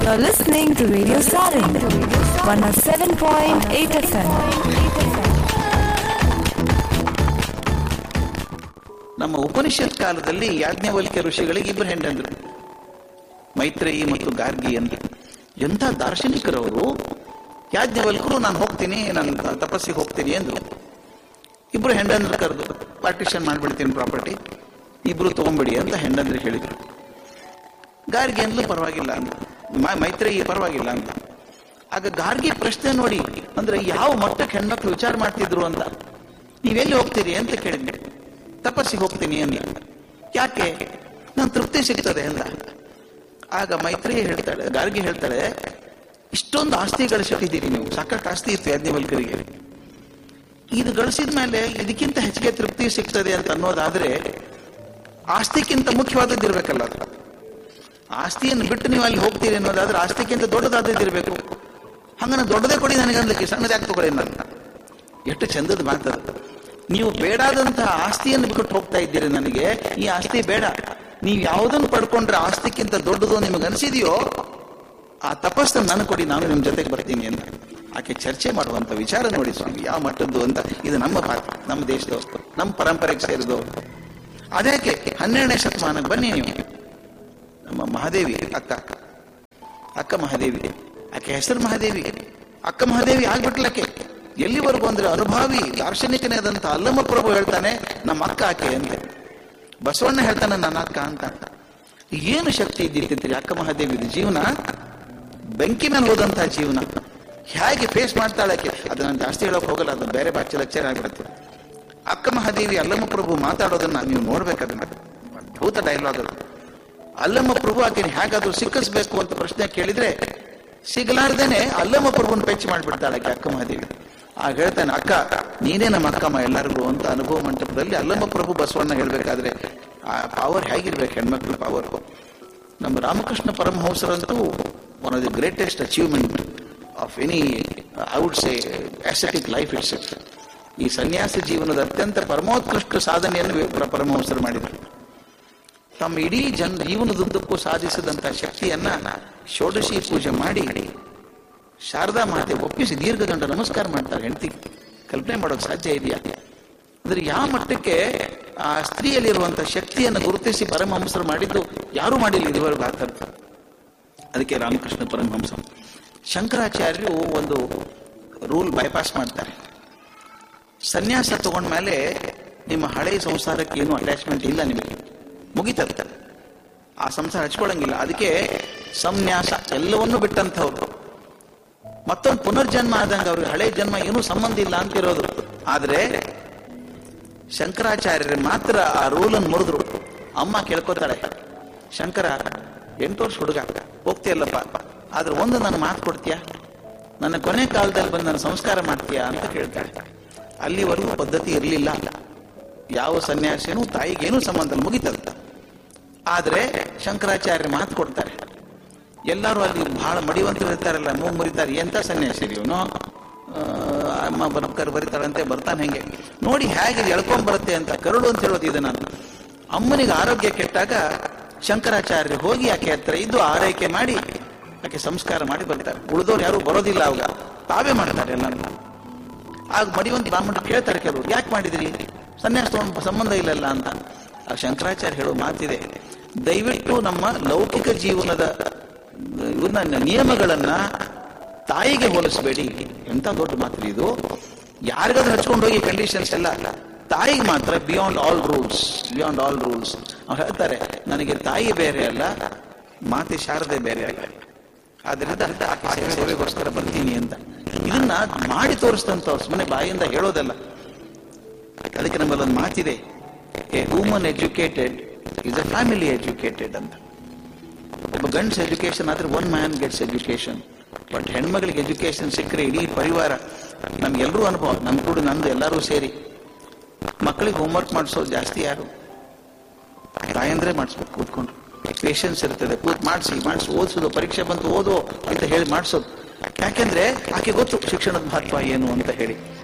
You're listening to Radio Sarin, 107.8 FM. ನಮ್ಮ ಉಪನಿಷತ್ ಕಾಲದಲ್ಲಿ ಯಾಜ್ಞವಲ್ಕ್ಯ ಋಷಿಗಳಿಗೆ ಇಬ್ಬರು ಹೆಂಡಂದ್ರು ಮೈತ್ರೇಯಿ ಮತ್ತು ಗಾರ್ಗಿ ಅಂತ ಎಂಥ ದಾರ್ಶನಿಕರವರು ಯಾಜ್ಞವಲ್ಕರು ನಾನು ಹೋಗ್ತೀನಿ ನಾನು ತಪಸ್ಸಿಗೆ ಹೋಗ್ತೀನಿ ಅಂದ್ರು ಇಬ್ರು ಹೆಂಡಂದ್ರು ಕರೆದು ಪಾರ್ಟಿಷನ್ ಮಾಡ್ಬಿಡ್ತೀನಿ ಪ್ರಾಪರ್ಟಿ ಇಬ್ರು ತಗೊಂಬಿಡಿ ಅಂತ ಹೆಂಡಂದ್ರು ಹೇಳಿದ್ರು ಗಾರ್ಗಿ ಅಂದ್ಲು ಪರವಾಗಿಲ್ಲ ಅಂತ ಮ- ಮೈತ್ರೇಯಿ ಪರವಾಗಿಲ್ಲ ಅಂತ ಆಗ ಗಾರ್ಗಿ ಪ್ರಶ್ನೆ ನೋಡಿ ಅಂದ್ರೆ ಯಾವ ಮಟ್ಟಕ್ಕೆ ಹೆಣ್ಮಕ್ಳು ವಿಚಾರ ಮಾಡ್ತಿದ್ರು ಅಂತ ನೀವೆಲ್ಲಿ ಹೋಗ್ತೀರಿ ಅಂತ ಕೇಳಿದ್ದೆ ತಪಸ್ಸಿಗೆ ಹೋಗ್ತೀನಿ ಅಂದ ಯಾಕೆ ನಾನು ತೃಪ್ತಿ ಸಿಗ್ತದೆ ಅಂದ ಆಗ ಮೈತ್ರಿ ಹೇಳ್ತಾಳೆ ಗಾರ್ಗಿ ಹೇಳ್ತಾಳೆ ಇಷ್ಟೊಂದು ಆಸ್ತಿ ಗಳಿಸಿಟ್ಟಿದ್ದೀರಿ ನೀವು ಸಾಕಷ್ಟು ಆಸ್ತಿ ಇತ್ತು ಯಾಜ್ಞವಲ್ಕರಿಗೆ ಇದು ಗಳಿಸಿದ ಮೇಲೆ ಇದಕ್ಕಿಂತ ಹೆಚ್ಚಿಗೆ ತೃಪ್ತಿ ಸಿಗ್ತದೆ ಅಂತ ಅನ್ನೋದಾದ್ರೆ ಆಸ್ತಿಕ್ಕಿಂತ ಮುಖ್ಯವಾದದ್ದು ಇರ್ಬೇಕಲ್ಲ ಅದು ಆಸ್ತಿಯನ್ನು ಬಿಟ್ಟು ನೀವು ಅಲ್ಲಿ ಹೋಗ್ತೀರಿ ಅನ್ನೋದಾದ್ರೆ ಆಸ್ತಿಕ್ಕಿಂತ ದೊಡ್ಡದಾದದ್ದಿರ್ಬೇಕು ಹಂಗನ ದೊಡ್ಡದೇ ಕೊಡಿ ನನಗೆ ಅನ್ಲಿಕ್ಕೆ ಸಣ್ಣದಾಗಿ ತಗೊಳ್ಳಿ ನಾನು ಎಷ್ಟು ಚಂದದ ಮಾತದು ನೀವು ಬೇಡಾದಂತಹ ಆಸ್ತಿಯನ್ನು ಬಿಟ್ಟು ಹೋಗ್ತಾ ಇದ್ದೀರಿ ನನಗೆ ಈ ಆಸ್ತಿ ಬೇಡ ನೀವು ಯಾವುದನ್ನು ಪಡ್ಕೊಂಡ್ರೆ ಆಸ್ತಿಕ್ಕಿಂತ ದೊಡ್ಡದು ನಿಮಗೆ ಅನಿಸಿದೆಯೋ ಆ ತಪಸ್ಸನ್ನು ನಾನು ಕೊಡಿ ನಾನು ನಿಮ್ಮ ಜೊತೆಗೆ ಬರ್ತೀನಿ ಅಂತ ಆಕೆ ಚರ್ಚೆ ಮಾಡುವಂತ ವಿಚಾರ ನೋಡಿ ಸ್ವಾಮಿ ಯಾವ ಮಟ್ಟದ್ದು ಅಂತ ಇದು ನಮ್ಮ ಪಾತ್ರ ನಮ್ಮ ದೇಶದವರು ನಮ್ಮ ಪರಂಪರೆಗೆ ಸೇರಿದವರು ಅದಕ್ಕೆ ಹನ್ನೆರಡನೇ ಶತಮಾನಕ್ಕೆ ಬನ್ನಿ ನೀವು ನಮ್ಮ ಮಹಾದೇವಿ ಅಕ್ಕ ಅಕ್ಕ ಮಹಾದೇವಿ ಆಕೆ ಹೆಸರು ಮಹಾದೇವಿ ಅಕ್ಕ ಮಹಾದೇವಿ ಆಗ್ಬಿಟ್ಲಕ್ಕೆ ಎಲ್ಲಿವರೆಗೂ ಅಂದ್ರೆ ಅನುಭಾವಿ ದಾರ್ಶನಿಕನೇ ಆದಂತ ಅಲ್ಲಮ್ಮ ಪ್ರಭು ಹೇಳ್ತಾನೆ ನಮ್ಮ ಅಕ್ಕ ಆಕೆ ಅಂತೆ ಬಸವಣ್ಣ ಹೇಳ್ತಾನೆ ನನ್ನ ಅಕ್ಕ ಅಂತ ಏನು ಶಕ್ತಿ ಇದ್ದಿರ್ತಿದ್ರಿ ಅಕ್ಕ ಮಹಾದೇವಿ ಜೀವನ ಬೆಂಕಿ ಮೇಲೆ ಹೋದಂತಹ ಜೀವನ ಹೇಗೆ ಫೇಸ್ ಮಾಡ್ತಾಳೆ ಆಕೆ ಅದು ನಾನು ಜಾಸ್ತಿ ಹೇಳಕ್ ಹೋಗಲ್ಲ ಅದು ಬೇರೆ ಭಾಷೆ ಲೆಕ್ಚರ್ ಆಗ್ಬಿಡುತ್ತೆ ಅಕ್ಕ ಮಹಾದೇವಿ ಅಲ್ಲಮ್ಮ ಪ್ರಭು ಮಾತಾಡೋದನ್ನ ನೀವು ನೋಡ್ಬೇಕದನ್ನ ಅದ್ಭುತ ಡೈಲಾಗ್ ಅದು ಅಲ್ಲಮ್ಮ ಪ್ರಭು ಆಕೆನ ಹೇಗಾದ್ರೂ ಸಿಕ್ಕಿಸ್ಬೇಕು ಅಂತ ಪ್ರಶ್ನೆ ಕೇಳಿದ್ರೆ ಸಿಗಲಾರ್ದೇನೆ ಅಲ್ಲಮ್ಮ ಪ್ರಭುನ ಪೆಚ್ಚ ಮಾಡ್ಬಿಡ್ತಾಳೆ ಆಕೆ ಅಕ್ಕ ಮಹಾದೇವಿ ಆಗ ಹೇಳ್ತಾನೆ ಅಕ್ಕ ನೀನೇ ನಮ್ಮ ಅಕ್ಕಮ್ಮ ಎಲ್ಲರಿಗೂ ಅಂತ ಅನುಭವ ಮಂಟಪದಲ್ಲಿ ಅಲ್ಲಮ್ಮ ಪ್ರಭು ಬಸವಣ್ಣ ಹೇಳ್ಬೇಕಾದ್ರೆ ಆ ಪವರ್ ಹೇಗಿರ್ಬೇಕು ಹೆಣ್ಮಕ್ಳು ಪವರ್ ನಮ್ಮ ರಾಮಕೃಷ್ಣ ಪರಮಹಂಸರಂತೂ one of the greatest achievement of any I would say ascetic life it's ಈ ಸನ್ಯಾಸ ಜೀವನದ ಅತ್ಯಂತ ಪರಮೋತ್ಕೃಷ್ಟ ಸಾಧನೆಯನ್ನು ವಿ- ಪರಮಹಂಸರು ಮಾಡಿದರು ತಮ್ಮ ಇಡೀ ಜನ್ ಜೀವನದುದ್ದಕ್ಕೂ ಸಾಧಿಸಿದಂತ ಶಕ್ತಿಯನ್ನ ಷೋಡಶಿ ಪೂಜೆ ಮಾಡಿ ಶಾರದಾ ಮಾತೆ ಒಪ್ಪಿಸಿ ದೀರ್ಘದಂಡ ನಮಸ್ಕಾರ ಮಾಡ್ತಾರೆ ಹೆಂಡತಿ ಕಲ್ಪನೆ ಮಾಡೋಕೆ ಸಾಧ್ಯ ಇದೆಯಾ ಅಂದ್ರೆ ಯಾವ ಮಟ್ಟಕ್ಕೆ ಆ ಸ್ತ್ರೀಯಲ್ಲಿರುವಂತಹ ಶಕ್ತಿಯನ್ನು ಗುರುತಿಸಿ ಪರಮಹಂಸರು ಮಾಡಿದ್ದು ಯಾರು ಮಾಡಿಲ್ಲ ಇದುವರೆಗೂ ಆ ಥರದ್ದು. ಅದಕ್ಕೆ ರಾಮಕೃಷ್ಣ ಪರಮಹಂಸ ಶಂಕರಾಚಾರ್ಯರು ಒಂದು ರೂಲ್ ಬೈಪಾಸ್ ಮಾಡ್ತಾರೆ ಸನ್ಯಾಸ ತಗೊಂಡ್ಮೇಲೆ ನಿಮ್ಮ ಹಳೆ ಸಂಸಾರಕ್ಕೆ ಏನು ಅಟ್ಯಾಚ್ಮೆಂಟ್ ಇಲ್ಲ ನಿಮಗೆ ಮುಗಿತದ ಆ ಸಂಸಾರ ಹಚ್ಕೊಳಂಗಿಲ್ಲ ಅದಕ್ಕೆ ಸಂನ್ಯಾಸ ಎಲ್ಲವನ್ನೂ ಬಿಟ್ಟಂಥವ್ರು ಮತ್ತೊಂದು ಪುನರ್ಜನ್ಮ ಆದಂಗೆ ಅವ್ರಿಗೆ ಹಳೆ ಜನ್ಮ ಏನೂ ಸಂಬಂಧ ಇಲ್ಲ ಅಂತಿರೋದು ಆದ್ರೆ ಶಂಕರಾಚಾರ್ಯರು ಮಾತ್ರ ಆ ರೂಲನ್ನು ಮುರಿದ್ರು ಅಮ್ಮ ಕೇಳ್ಕೊತಾಳೆ ಶಂಕರ ಎಂಟು ವರ್ಷ ಹುಡುಗ ಹೋಗ್ತೀಯಲ್ಲಪ್ಪ ಆದ್ರೆ ಒಂದು ನನ್ನ ಮಾತು ಕೊಡ್ತೀಯಾ ನನ್ನ ಕೊನೆ ಕಾಲದಲ್ಲಿ ಬಂದು ನನ್ನ ಸಂಸ್ಕಾರ ಮಾಡ್ತೀಯಾ ಅಂತ ಕೇಳ್ತಾಳೆ ಅಲ್ಲಿವರೆಗೂ ಪದ್ಧತಿ ಇರಲಿಲ್ಲ ಯಾವ ಸನ್ಯಾಸಿನೂ ತಾಯಿಗೇನೂ ಸಂಬಂಧ ಇಲ್ಲ, ಮುಗಿತದ ಆದ್ರೆ ಶಂಕರಾಚಾರ್ಯ ಮಾತು ಕೊಡ್ತಾರೆ ಎಲ್ಲರೂ ಅಲ್ಲಿ ಬಹಳ ಮಡಿವಂತರು ಇರ್ತಾರಲ್ಲ ಮೂಗ್ ಮುರಿತಾರೆ ಎಂತ ಸನ್ಯಾಸಿ ಇವನು ಅಮ್ಮ ಬರ್ಕರ್ ಬರೀತಾಳಂತೆ ಬರ್ತಾನೆ ಹೆಂಗೆ ನೋಡಿ ಹೇಗೆ ಇದು ಎಳ್ಕೊಂಡ್ ಬರುತ್ತೆ ಅಂತ ಕರುಳು ಅಂತ ಹೇಳೋದು ಇದು ನಾನು ಅಮ್ಮನಿಗೆ ಆರೋಗ್ಯ ಕೆಟ್ಟಾಗ ಶಂಕರಾಚಾರ್ಯರು ಹೋಗಿ ಆಕೆ ಹತ್ರ ಇದ್ದು ಆರೈಕೆ ಮಾಡಿ ಆಕೆ ಸಂಸ್ಕಾರ ಮಾಡಿ ಬರ್ತಾರೆ ಉಳಿದವ್ರು ಯಾರು ಬರೋದಿಲ್ಲ ಅವಾಗ ತಾವೇ ಮಾಡ್ತಾರೆ ಎಲ್ಲ ಆಗ ಮಡಿವಂತ ಬ್ರಾಹ್ಮಣ ಕೇಳ್ತಾರೆ ಕೆಲವರು ಯಾಕೆ ಮಾಡಿದ್ರಿ ಸನ್ಯಾಸ ತಗೊಂಡು ಸಂಬಂಧ ಇಲ್ಲಲ್ಲ ಅಂತ ಆ ಶಂಕರಾಚಾರ್ಯ ಹೇಳೋ ಮಾತಿದೆ ದಯವಿಟ್ಟು ನಮ್ಮ ಲೌಕಿಕ ಜೀವನದ ಇವನ್ನ ನಿಯಮಗಳನ್ನ ತಾಯಿಗೆ ಹೋಲಿಸಬೇಡಿ ಎಂತ ದೊಡ್ಡ ಮಾತು ಇದು ಯಾರಿಗಾದ್ರೂ ಹಚ್ಕೊಂಡು ಹೋಗಿ ಕಂಡೀಷನ್ಸ್ ಎಲ್ಲ ತಾಯಿಗೆ ಮಾತ್ರ beyond all rules beyond all rules ಅವ್ರು ಹೇಳ್ತಾರೆ ನನಗೆ ತಾಯಿ ಬೇರೆ ಅಲ್ಲ ಮಾತೆ ಶಾರದೆ ಬೇರೆ ಅಲ್ಲ ಆದ್ರಿಂದ ಆಕೆ ಸೇವೆ- ಸೇವೆಗೋಸ್ಕರ ಬರ್ತೀನಿ ಅಂತ ಇದನ್ನ ಮಾಡಿ ತೋರಿಸ್ತಂತವ್ರು ಸುಮ್ಮನೆ ಬಾಯಿಂದ ಹೇಳೋದಲ್ಲ ಅದಕ್ಕೆ ನಮ್ಮಲ್ಲಿ ಒಂದು ಮಾತಿದೆ a human educated is a family educated ಅಂತ ಒಬ್ಬ ಗಂಡ್ಸ್ ಎಜುಕೇಶನ್ ಆದ್ರೆ one man gets education but ಹೆಣ್ಮಗಳಿಗೆ ಎಜುಕೇಶನ್ ಸಿಕ್ಕರೆ ಇಡೀ ಪರಿವಾರ ನಮ್ಗೆಲ್ಲರೂ ಅನುಭವ ನಮ್ ಕೂಡ ನಂದು ಎಲ್ಲರೂ ಸೇರಿ ಮಕ್ಕಳಿಗೆ ಹೋಮ್ವರ್ಕ್ ಮಾಡಿಸೋದು ಜಾಸ್ತಿ ಯಾರು ತಾಯಂದ್ರೆ ಮಾಡಿಸ್ಬೇಕು ಕೂತ್ಕೊಂಡು ಪೇಷನ್ಸ್ ಇರ್ತದೆ ಕೂತ್ ಮಾಡಿಸಿ ಮಾಡಿಸಿ ಓದಿಸೋದು ಪರೀಕ್ಷೆ ಬಂತು ಓದೋ ಅಂತ ಹೇಳಿ ಮಾಡಿಸೋದು ಯಾಕೆಂದ್ರೆ ಆಕೆ ಗೊತ್ತು ಶಿಕ್ಷಣದ ಮಹತ್ವ ಏನು ಅಂತ ಹೇಳಿ